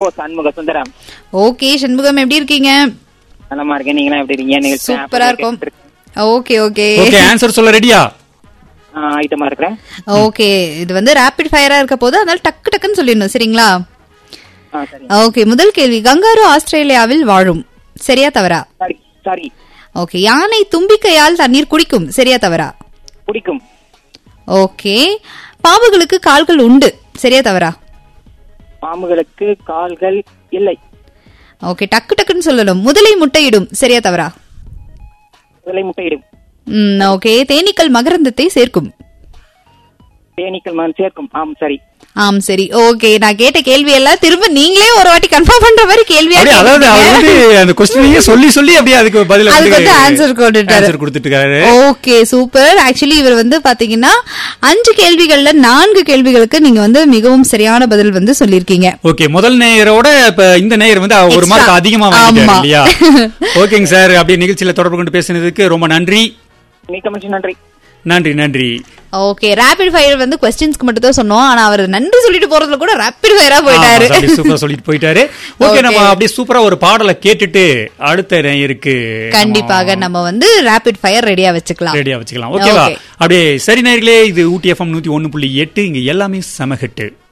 கோ Shanmuga Sundaram okay Shanmugam எப்படி இருக்கீங்க நலமா இருக்கேன் நீங்களா எப்படி இருக்கீங்க நிகழ்ச்சி சூப்பரா இருக்கும் ஓகே ஓகே ஓகே ஆன்சர் சொல்ல ரெடியா ஐட்டமா இருக்கிறேன் ஓகே இது வந்து ரேபிட் ஃபயரா இருக்க போது அதனால டக்கு டக்குன்னு சொல்லிடணும் சரிங்களா ஆ, சரி ஓகே முதல் கேள்வி கங்காரு ஆஸ்திரேலியாவில் வாழும் சரியா தவறா சரி சரி ஓகே யானை தும்பிக்கையால் தண்ணீர் குடிக்கும் சரியா தவறா பிடிக்கும் ஓகே பாம்புகளுக்கு கால்கள் உண்டு சரியா தவறா பாம்புகளுக்கு கால்கள் இல்லை ஓகே டக்கு டக்குன்னு சொல்லணும் முதலை முட்டையிடும் சரியா தவறா விலை முட்டையிடும் ம் ஓகே தேனீக்கள் மகரந்தத்தை சேர்க்கும் தேனீக்கள் மகன் சேர்க்கும் ஆம் சரி ஆம் சரி ஓகே நான் கேட்ட கேள்வி எல்லாம் திரும்ப நீங்களே ஒரு வாட்டி கன்ஃபார்ம் பண்ற மாதிரி கேள்வியா அப்படியே அதாவது அவர் வந்து கேட்டீங்க. அந்த கொஸ்டினையே சொல்லி சொல்லி அப்படியே அதுக்கு பதில அதுக்கு வந்து ஆன்சர் கொடுத்துட்டாரு ஆன்சர் கொடுத்துட்டாரு ஓகே சூப்பர் ஆக்சுவலி இவர் வந்து பாத்தீங்கன்னா அஞ்சு கேள்விகள்ல நான்கு கேள்விகளுக்கு நீங்க வந்து மிகவும் சரியான பதில் வந்து சொல்லிருக்கீங்க ஓகே முதல் நேயரோட இப்ப இந்த நேயர் வந்து ஒரு Extra. மார்க் அதிகமா வாங்கிட்டாரு ஆமா. இல்லையா ஓகேங்க சார் அப்படியே நிகழ்ச்சியில தொடர்பு கொண்டு பேசினதுக்கு ரொம்ப நன்றி மிக்க மகிழ்ச்சி நன்றி நன்றி நன்றி ஓகே ரேபிட் ஃபயர் வந்து கொஸ்டின்ஸ்க்கு மட்டும் தான் சொன்னோம் ஆனா அவர் நன்றி சொல்லிட்டு போறதுல கூட ரேபிட் ஃபயரா போயிட்டாரு சூப்பரா சொல்லிட்டு போயிட்டாரு ஓகே Okay. நம்ம அப்படியே சூப்பரா ஒரு பாடலை கேட்டுட்டு அடுத்த நேயருக்கு கண்டிப்பாக நம்ம வந்து ரேபிட் ஃபயர் ரெடியா வச்சுக்கலாம் ரெடியா வச்சுக்கலாம் ஓகேவா Okay. அப்படியே சரி நேயர்களே இது ஊட்டி எஃப்எம் நூத்தி ஒண்ணு புள்ளி எட்டு இங்க எல்லாமே சமகட்டு